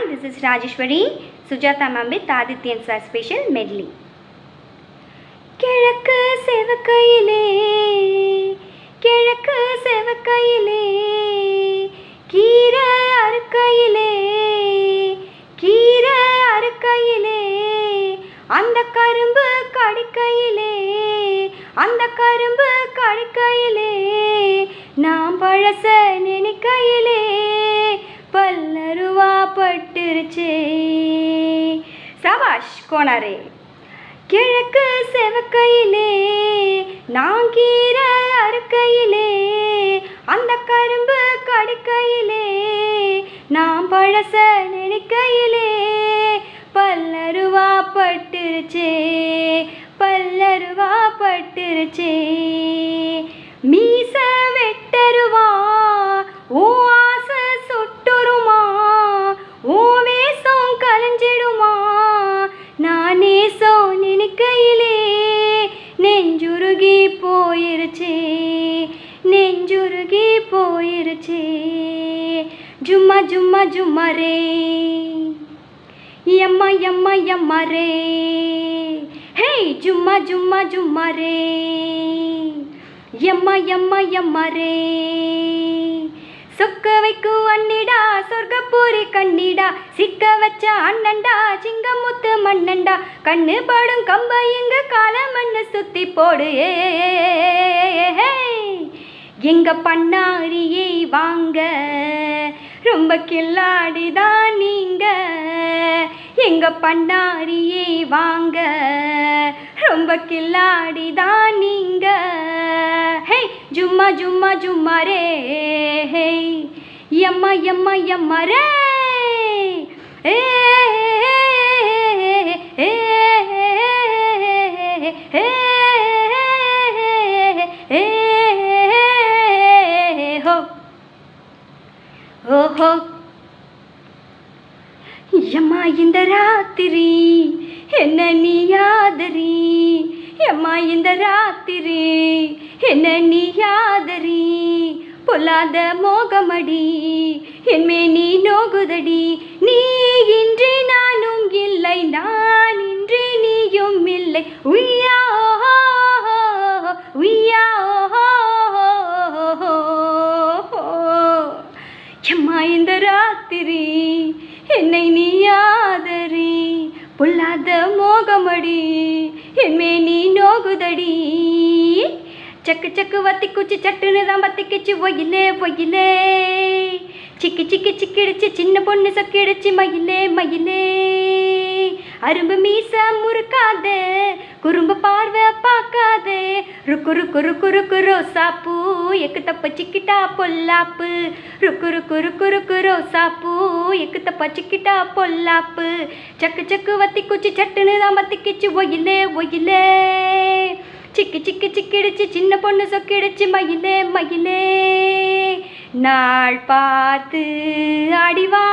everyone. This is Rajeshwari, Sujata ma'am with Adityan sir special medley. கிழக்கு செவக்கையிலே கிழக்கு செவக்கையிலே கீரை அறுக்கையிலே கீரை அறுக்கையிலே அந்த கரும்பு கடிக்கையிலே அந்த கரும்பு கடிக்கையிலே நான் பழச நினைக்கையிலே பல்லருவா பட்டுருச்சே சபாஷ் கோனாரே கிழக்கு செவக்கையிலே நான் கீரை அறுக்கையிலே அந்த கரும்பு கடிக்கையிலே நான் பழச நினைக்கையிலே பல்லருவா பட்டுருச்சே பல்லருவா பட்டுருச்சே மீச வெட்டருவா ஓ ஆசை சொட்டுருமா ஓ வேஷம் கலைஞ்சிடுமா நானே சோ நினைக்கையிலே நெஞ்சுருகி போயிருச்சே நெஞ்சுருகி போயிருச்சே ஜும்மா ஜும்மா ஜும்மா ரே యమ్మ యమ్మ యమ్మ రే హే జుమ్మ జుమ్మ జుమ్మ రే యమ్మ యమ్మ యమ్మ రే சொக்க வைக்கும் அண்ணிடா சொர்க்கப்பூரி கண்ணிடா சிக்க வச்ச அண்ணன்டா சிங்கமுத்து மண்ணண்டா கண்ணு படும் கம்ப எங்க கால மண்ணு சுத்தி போடு ஏ, ஹே. எங்க பண்ணாரியை வாங்க ரொம்ப கில்லாடிதான் நீங்க எங்க பண்ணாரியை வாங்க ரொம்ப கில்லாடிதான் நீங்க ஹே ஜும்மா ஜும்மா ஜும்மா ரே ஹே எம்மா எம்மா எம்மா ரே ஏ ஏ, ஏ, ஏ, ஹோ ஓஹோ எம்மா இந்த ராத்திரி என்ன நீ யாதரி எம்மா இந்த ராத்திரி என்ன நீ யாதரி பொல்லாத மோகமடி என்மே நீ நோகுதடி நீ இன்றி நானும் இல்லை நான் இன்றி நீயும் இல்லை உய்யா உய்யா எம்மா இந்த ராத்திரி என்னை நீ ஆதரி பொல்லாத மோகமடி என்மே நீ நோகுதடி சக்கு சக்கு வத்தி குச்சி சட்டுன்னு தான் பத்திக்கிச்சு ஒயிலே ஒயிலே சிக்கி சிக்கி சிக்கிடுச்சு சின்ன பொண்ணு சொக்கிடுச்சு மயிலே மயிலே அரும்பு மீச முறுக்காதே குறும்பு பார்வை பார்க்காதே ருக்கு ருக்கு ருக்கு ருக்கு ரோசாப்பூ எக்கு தப்ப சிக்கிட்டா பொல்லாப்பு ருக்கு ருக்கு ருக்கு ருக்கு ரோசாப்பூ எக்கு தப்ப சிக்கிட்டா பொல்லாப்பு சக்கு சக்கு வத்தி குச்சி சட்டுன்னு தான் பத்திக்கிச்சு ஒயிலே ஒயிலே சிக்கி சிக்கி சிக்கிடுச்சு சின்ன பொண்ணு சொக்கிடுச்சு மயிலே மயிலே நாள் பார்த்து அடிவா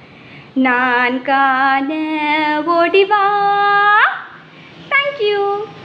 நான் காண ஓடிவா தேங்க்யூ